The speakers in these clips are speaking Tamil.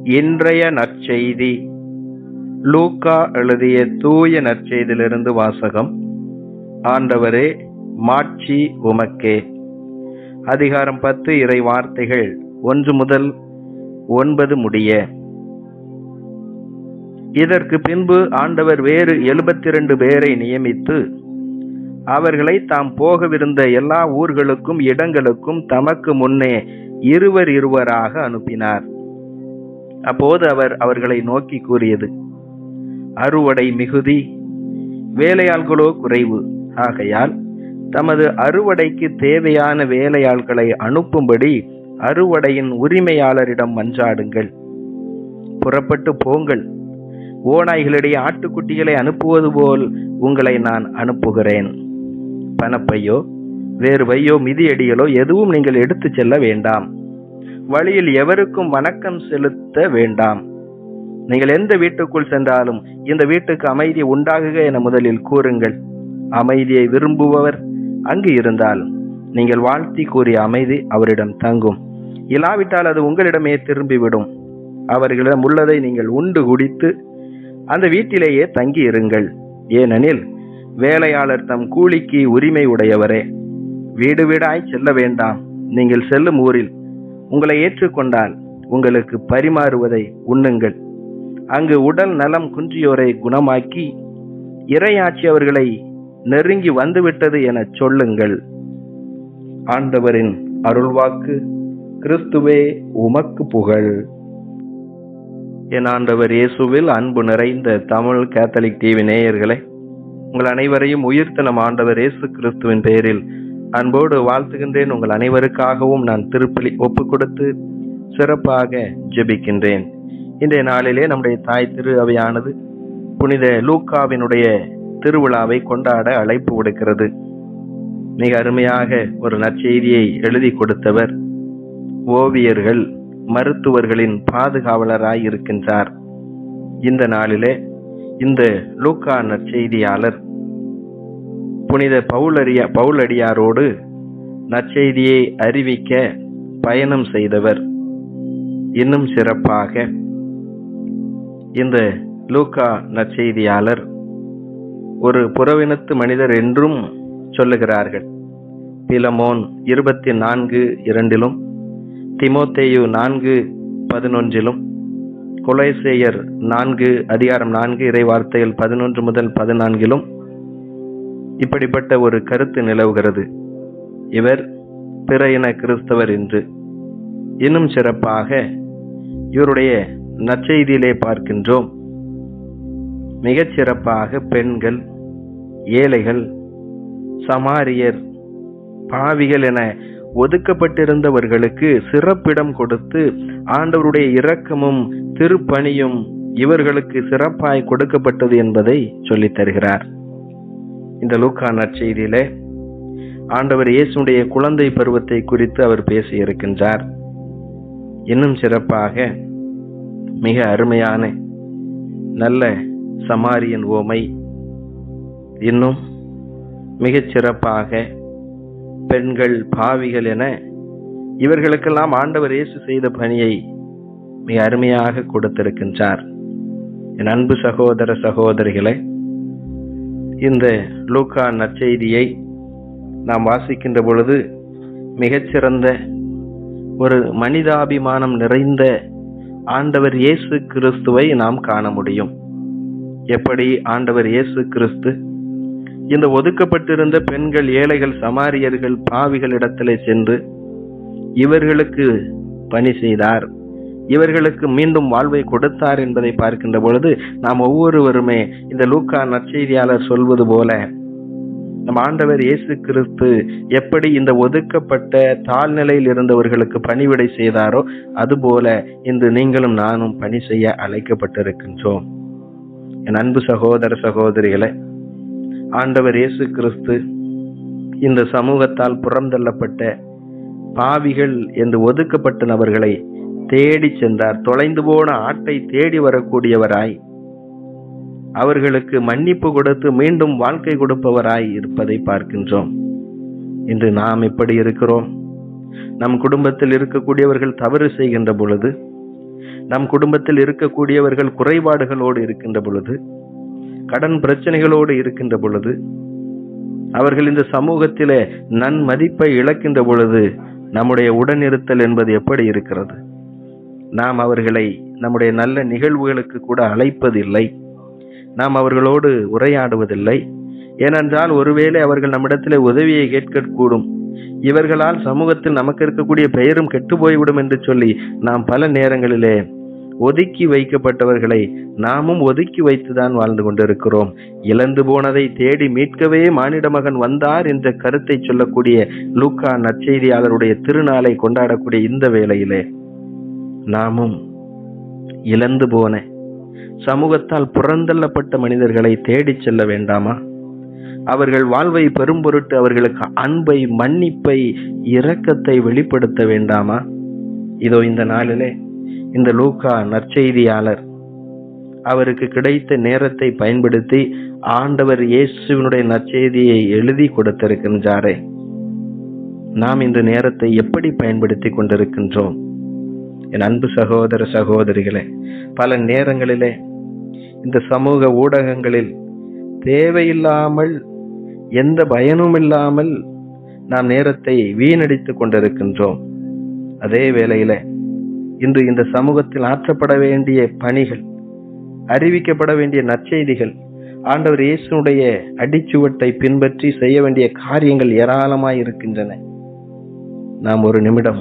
இன்றைய நற்செய்தி லூக்கா எழுதிய தூய நற்செய்தியிலிருந்து வாசகம் ஆண்டவரே மாட்சி உமக்கே அதிகாரம் பத்து இறை வார்த்தைகள் ஒன்று முதல் ஒன்பது முடிய இதற்கு பின்பு ஆண்டவர் வேறு எழுபத்தி இரண்டு பேரை நியமித்து அவர்களை தாம் போகவிருந்த எல்லா ஊர்களுக்கும் இடங்களுக்கும் தமக்கு முன்னே இருவர் இருவராக அனுப்பினார் அப்போது அவர் அவர்களை நோக்கி கூறியது அறுவடை மிகுதி வேலையாள்களோ குறைவு ஆகையால் தமது அறுவடைக்கு தேவையான வேலையாள்களை அனுப்பும்படி அறுவடையின் உரிமையாளரிடம் மன்றாடுங்கள் புறப்பட்டு போங்கள் ஓநாய்களிடையே ஆட்டுக்குட்டிகளை அனுப்புவது போல் உங்களை நான் அனுப்புகிறேன் பணப்பையோ வேறு வையோ மிதியடிகளோ எதுவும் நீங்கள் எடுத்துச் செல்ல வேண்டாம் வழியில் எவருக்கும் வணக்கம் செலுத்த வேண்டாம் நீங்கள் எந்த வீட்டுக்குள் சென்றாலும் இந்த வீட்டுக்கு அமைதி உண்டாகுக என முதலில் கூறுங்கள் அமைதியை விரும்புபவர் அங்கு இருந்தால் நீங்கள் வாழ்த்தி கூறிய அமைதி அவரிடம் தங்கும் இல்லாவிட்டால் அது உங்களிடமே திரும்பிவிடும் அவர்களிடம் உள்ளதை நீங்கள் உண்டு குடித்து அந்த வீட்டிலேயே தங்கி இருங்கள் ஏனெனில் வேலையாளர் தம் கூலிக்கு உரிமை உடையவரே வீடு வீடாய் செல்ல வேண்டாம் நீங்கள் செல்லும் ஊரில் உங்களை ஏற்றுக்கொண்டால் உங்களுக்கு பரிமாறுவதை உண்ணுங்கள் அங்கு உடல் நலம் குன்றியோரை குணமாக்கி இறையாட்சி அவர்களை நெருங்கி வந்துவிட்டது என சொல்லுங்கள் ஆண்டவரின் அருள்வாக்கு கிறிஸ்துவே உமக்கு புகழ் என் ஆண்டவர் இயேசுவில் அன்பு நிறைந்த தமிழ் கேத்தலிக் டிவி நேயர்களே உங்கள் அனைவரையும் உயிர்த்த நம் ஆண்டவர் இயேசு கிறிஸ்துவின் பெயரில் அன்போடு வாழ்த்துகின்றேன் உங்கள் அனைவருக்காகவும் நான் திருப்பலி ஒப்பு கொடுத்து சிறப்பாக ஜெபிக்கின்றேன் இன்றைய நாளிலே நம்முடைய தாய் திரு அவையானது புனித லூக்காவினுடைய திருவிழாவை கொண்டாட அழைப்பு விடுக்கிறது மிக அருமையாக ஒரு நற்செய்தியை எழுதி கொடுத்தவர் ஓவியர்கள் மருத்துவர்களின் பாதுகாவலராய் இருக்கின்றார் இந்த நாளிலே இந்த லூக்கா நற்செய்தியாளர் புனித பவுலடியா பவுலடியாரோடு நற்செய்தியை அறிவிக்க பயணம் செய்தவர் இன்னும் சிறப்பாக இந்த லூக்கா நற்செய்தியாளர் ஒரு புறவினத்து மனிதர் என்றும் சொல்லுகிறார்கள் பிலமோன் இருபத்தி நான்கு இரண்டிலும் திமோத்தேயு நான்கு பதினொன்றிலும் கொலைசேயர் நான்கு அதிகாரம் நான்கு இறை வார்த்தைகள் பதினொன்று முதல் பதினான்கிலும் இப்படிப்பட்ட ஒரு கருத்து நிலவுகிறது இவர் பிற இன கிறிஸ்தவர் என்று இன்னும் சிறப்பாக இவருடைய நற்செய்தியிலே பார்க்கின்றோம் மிகச் சிறப்பாக பெண்கள் ஏழைகள் சமாரியர் பாவிகள் என ஒதுக்கப்பட்டிருந்தவர்களுக்கு சிறப்பிடம் கொடுத்து ஆண்டவருடைய இரக்கமும் திருப்பணியும் இவர்களுக்கு சிறப்பாய் கொடுக்கப்பட்டது என்பதை சொல்லித் தருகிறார் இந்த லூக்கா நற்செய்தியிலே ஆண்டவர் இயேசுடைய குழந்தை பருவத்தை குறித்து அவர் பேசியிருக்கின்றார் இன்னும் சிறப்பாக மிக அருமையான நல்ல சமாரியன் ஓமை இன்னும் மிகச் சிறப்பாக பெண்கள் பாவிகள் என இவர்களுக்கெல்லாம் ஆண்டவர் இயேசு செய்த பணியை மிக அருமையாக கொடுத்திருக்கின்றார் என் அன்பு சகோதர சகோதரிகளே இந்த லூக்கா நற்செய்தியை நாம் வாசிக்கின்ற பொழுது மிகச்சிறந்த ஒரு மனிதாபிமானம் நிறைந்த ஆண்டவர் இயேசு கிறிஸ்துவை நாம் காண முடியும் எப்படி ஆண்டவர் இயேசு கிறிஸ்து இந்த ஒதுக்கப்பட்டிருந்த பெண்கள் ஏழைகள் சமாரியர்கள் பாவிகளிடத்திலே சென்று இவர்களுக்கு பணி செய்தார் இவர்களுக்கு மீண்டும் வாழ்வை கொடுத்தார் என்பதை பார்க்கின்ற பொழுது நாம் ஒவ்வொருவருமே இந்த லூக்கா நற்செய்தியாளர் சொல்வது போல நம் ஆண்டவர் இயேசு கிறிஸ்து எப்படி இந்த ஒதுக்கப்பட்ட தாழ்நிலையில் இருந்தவர்களுக்கு பணிவிடை செய்தாரோ அதுபோல இன்று நீங்களும் நானும் பணி செய்ய அழைக்கப்பட்டிருக்கின்றோம் என் அன்பு சகோதர சகோதரிகளை ஆண்டவர் இயேசு கிறிஸ்து இந்த சமூகத்தால் புறந்தள்ளப்பட்ட பாவிகள் என்று ஒதுக்கப்பட்ட நபர்களை தேடி சென்றார் தொலைந்து போன ஆட்டை தேடி வரக்கூடியவராய் அவர்களுக்கு மன்னிப்பு கொடுத்து மீண்டும் வாழ்க்கை கொடுப்பவராய் இருப்பதை பார்க்கின்றோம் இன்று நாம் எப்படி இருக்கிறோம் நம் குடும்பத்தில் இருக்கக்கூடியவர்கள் தவறு செய்கின்ற பொழுது நம் குடும்பத்தில் இருக்கக்கூடியவர்கள் குறைபாடுகளோடு இருக்கின்ற பொழுது கடன் பிரச்சனைகளோடு இருக்கின்ற பொழுது அவர்கள் இந்த சமூகத்திலே நன்மதிப்பை இழக்கின்ற பொழுது நம்முடைய உடனிருத்தல் என்பது எப்படி இருக்கிறது நாம் அவர்களை நம்முடைய நல்ல நிகழ்வுகளுக்கு கூட அழைப்பதில்லை நாம் அவர்களோடு உரையாடுவதில்லை ஏனென்றால் ஒருவேளை அவர்கள் நம்மிடத்தில் உதவியை கேட்கக்கூடும் இவர்களால் சமூகத்தில் நமக்கு இருக்கக்கூடிய பெயரும் கெட்டு போய்விடும் என்று சொல்லி நாம் பல நேரங்களிலே ஒதுக்கி வைக்கப்பட்டவர்களை நாமும் ஒதுக்கி வைத்துதான் வாழ்ந்து கொண்டிருக்கிறோம் இழந்து போனதை தேடி மீட்கவே மானிட மகன் வந்தார் என்ற கருத்தை சொல்லக்கூடிய லூக்கா நற்செய்தியாளருடைய திருநாளை கொண்டாடக்கூடிய இந்த வேளையிலே நாமும் இழந்து போன சமூகத்தால் புறந்தள்ளப்பட்ட மனிதர்களை தேடிச் செல்ல வேண்டாமா அவர்கள் வாழ்வை பெரும் பொருட்டு அவர்களுக்கு அன்பை மன்னிப்பை இரக்கத்தை வெளிப்படுத்த வேண்டாமா இதோ இந்த நாளிலே இந்த லூக்கா நற்செய்தியாளர் அவருக்கு கிடைத்த நேரத்தை பயன்படுத்தி ஆண்டவர் இயேசுவினுடைய நற்செய்தியை எழுதி கொடுத்திருக்கின்றாரே நாம் இந்த நேரத்தை எப்படி பயன்படுத்தி கொண்டிருக்கின்றோம் என் அன்பு சகோதர சகோதரிகளே பல நேரங்களிலே இந்த சமூக ஊடகங்களில் தேவையில்லாமல் எந்த பயனும் இல்லாமல் நாம் நேரத்தை வீணடித்துக் கொண்டிருக்கின்றோம் அதே வேளையில இன்று இந்த சமூகத்தில் ஆற்றப்பட வேண்டிய பணிகள் அறிவிக்கப்பட வேண்டிய நற்செய்திகள் ஆண்டவர் இயேசுடைய அடிச்சுவட்டை பின்பற்றி செய்ய வேண்டிய காரியங்கள் ஏராளமாய் இருக்கின்றன நாம் ஒரு நிமிடம்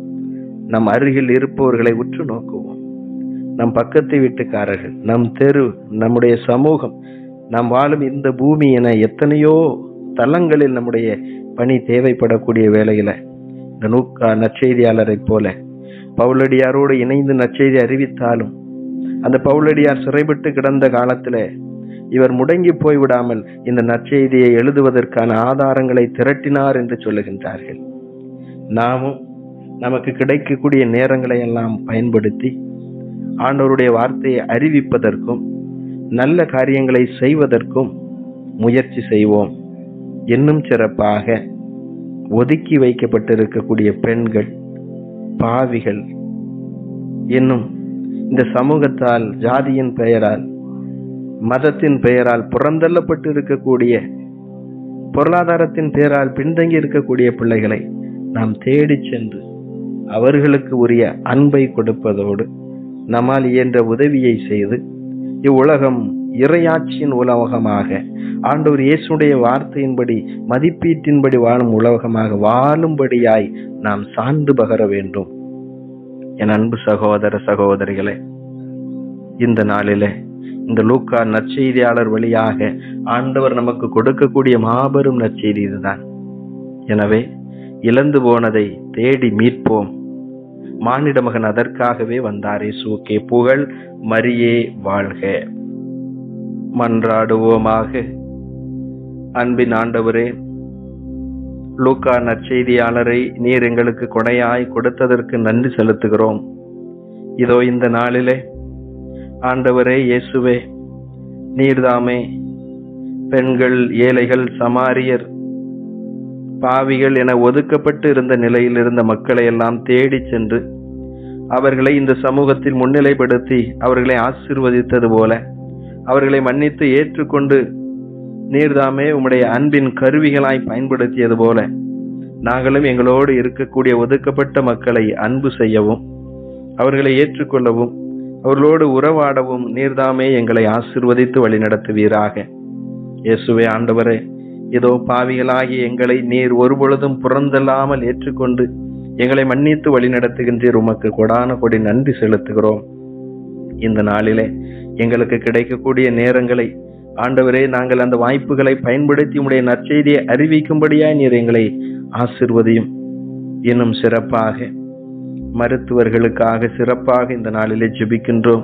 நம் அருகில் இருப்பவர்களை உற்று நோக்குவோம் நம் பக்கத்து வீட்டுக்காரர்கள் நம் தெரு நம்முடைய சமூகம் நாம் வாழும் இந்த பூமி என எத்தனையோ தளங்களில் நம்முடைய பணி தேவைப்படக்கூடிய வேளையில இந்த நூக்கா நற்செய்தியாளரை போல பவுலடியாரோடு இணைந்து நற்செய்தி அறிவித்தாலும் அந்த பவுலடியார் சிறைப்பட்டு கிடந்த காலத்துல இவர் முடங்கி போய்விடாமல் இந்த நற்செய்தியை எழுதுவதற்கான ஆதாரங்களை திரட்டினார் என்று சொல்லுகின்றார்கள் நாமும் நமக்கு கிடைக்கக்கூடிய நேரங்களை எல்லாம் பயன்படுத்தி ஆண்டவருடைய வார்த்தையை அறிவிப்பதற்கும் நல்ல காரியங்களை செய்வதற்கும் முயற்சி செய்வோம் இன்னும் சிறப்பாக ஒதுக்கி வைக்கப்பட்டிருக்கக்கூடிய பெண்கள் பாவிகள் இன்னும் இந்த சமூகத்தால் ஜாதியின் பெயரால் மதத்தின் பெயரால் புறந்தள்ளப்பட்டு இருக்கக்கூடிய பொருளாதாரத்தின் பெயரால் பின்தங்கி இருக்கக்கூடிய பிள்ளைகளை நாம் தேடிச் சென்று அவர்களுக்கு உரிய அன்பை கொடுப்பதோடு நம்மால் இயன்ற உதவியை செய்து இவ்வுலகம் இறையாட்சியின் உலகமாக ஆண்டவர் இயேசுடைய வார்த்தையின்படி மதிப்பீட்டின்படி வாழும் உலகமாக வாழும்படியாய் நாம் சார்ந்து பகர வேண்டும் என் அன்பு சகோதர சகோதரிகளே இந்த நாளிலே இந்த லூக்கா நற்செய்தியாளர் வழியாக ஆண்டவர் நமக்கு கொடுக்கக்கூடிய மாபெரும் நற்செய்தி இதுதான் எனவே இழந்து போனதை தேடி மீட்போம் மானிட மகன் அதற்காகவே வந்தாரே சூக்கே புகழ் மரியே வாழ்க மன்றாடுவோமாக அன்பின் ஆண்டவரே லூக்கா நற்செய்தியாளரை நீர் எங்களுக்கு கொடையாய் கொடுத்ததற்கு நன்றி செலுத்துகிறோம் இதோ இந்த நாளிலே ஆண்டவரே இயேசுவே நீர்தாமே பெண்கள் ஏழைகள் சமாரியர் பாவிகள் என ஒதுக்கப்பட்டு இருந்த நிலையில் இருந்த மக்களை எல்லாம் தேடிச் சென்று அவர்களை இந்த சமூகத்தில் முன்னிலைப்படுத்தி அவர்களை ஆசிர்வதித்தது போல அவர்களை மன்னித்து ஏற்றுக்கொண்டு நீர்தாமே உம்முடைய அன்பின் கருவிகளாய் பயன்படுத்தியது போல நாங்களும் எங்களோடு இருக்கக்கூடிய ஒதுக்கப்பட்ட மக்களை அன்பு செய்யவும் அவர்களை ஏற்றுக்கொள்ளவும் அவர்களோடு உறவாடவும் நீர்தாமே எங்களை ஆசிர்வதித்து வழிநடத்துவீராக இயேசுவே ஆண்டவரே இதோ பாவிகளாகி எங்களை நீர் ஒருபொழுதும் புறந்தல்லாமல் ஏற்றுக்கொண்டு எங்களை மன்னித்து வழிநடத்துகின்றீர் உமக்கு கொடான கொடி நன்றி செலுத்துகிறோம் இந்த நாளிலே எங்களுக்கு கிடைக்கக்கூடிய நேரங்களை ஆண்டவரே நாங்கள் அந்த வாய்ப்புகளை பயன்படுத்தி உடைய நற்செய்தியை அறிவிக்கும்படியாய் நீர் எங்களை ஆசிர்வதியும் இன்னும் சிறப்பாக மருத்துவர்களுக்காக சிறப்பாக இந்த நாளிலே ஜெபிக்கின்றோம்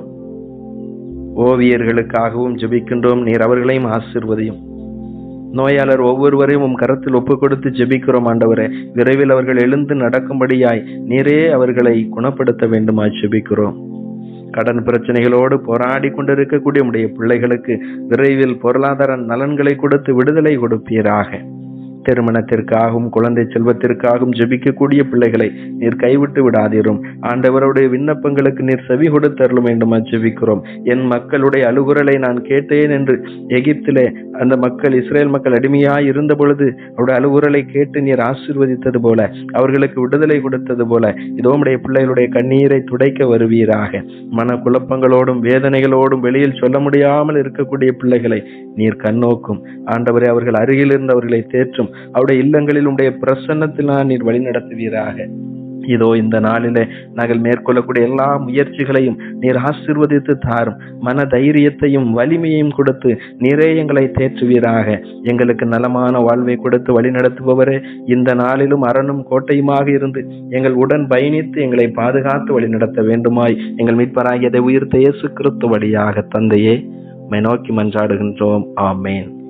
ஓவியர்களுக்காகவும் ஜெபிக்கின்றோம் நீர் அவர்களையும் ஆசிர்வதியும் நோயாளர் ஒவ்வொருவரையும் உம் கரத்தில் ஒப்பு கொடுத்து ஜெபிக்கிறோம் ஆண்டவரே விரைவில் அவர்கள் எழுந்து நடக்கும்படியாய் நீரே அவர்களை குணப்படுத்த வேண்டுமாய் ஜெபிக்கிறோம் கடன் பிரச்சனைகளோடு போராடி கொண்டிருக்கக்கூடிய உடைய பிள்ளைகளுக்கு விரைவில் பொருளாதார நலன்களை கொடுத்து விடுதலை கொடுப்பீராக திருமணத்திற்காகவும் குழந்தை செல்வத்திற்காகவும் ஜெபிக்கக்கூடிய பிள்ளைகளை நீர் கைவிட்டு விடாதீரும் ஆண்டவருடைய விண்ணப்பங்களுக்கு நீர் செவி கொடுத்தருளும் வேண்டுமா ஜெபிக்கிறோம் என் மக்களுடைய அழுகுரலை நான் கேட்டேன் என்று எகிப்திலே அந்த மக்கள் இஸ்ரேல் மக்கள் அடிமையாய் இருந்த பொழுது அவருடைய அழுகுரலை கேட்டு நீர் ஆசீர்வதித்தது போல அவர்களுக்கு விடுதலை கொடுத்தது போல இதோ உம்முடைய பிள்ளைகளுடைய கண்ணீரை துடைக்க வருவீராக மன குழப்பங்களோடும் வேதனைகளோடும் வெளியில் சொல்ல முடியாமல் இருக்கக்கூடிய பிள்ளைகளை நீர் கண்ணோக்கும் ஆண்டவரே அவர்கள் அருகில் இருந்தவர்களை தேற்றும் அவருடைய இல்லங்களில் உடைய பிரசன்னத்தினால் நீர் வழிநடத்துவீராக இதோ இந்த நாளிலே நாங்கள் மேற்கொள்ளக்கூடிய எல்லா முயற்சிகளையும் நீர் ஆசிர்வதித்து தாரும் மன தைரியத்தையும் வலிமையையும் கொடுத்து நீரே எங்களை தேற்றுவீராக எங்களுக்கு நலமான வாழ்வை கொடுத்து வழிநடத்துபவரே இந்த நாளிலும் அரணும் கோட்டையுமாக இருந்து எங்கள் உடன் பயணித்து எங்களை பாதுகாத்து வழிநடத்த வேண்டுமாய் எங்கள் மீட்பராகியதை உயிர்த்த இயேசு கிறிஸ்து வழியாக தந்தையே உம்மை நோக்கி மன்றாடுகின்றோம் ஆமேன்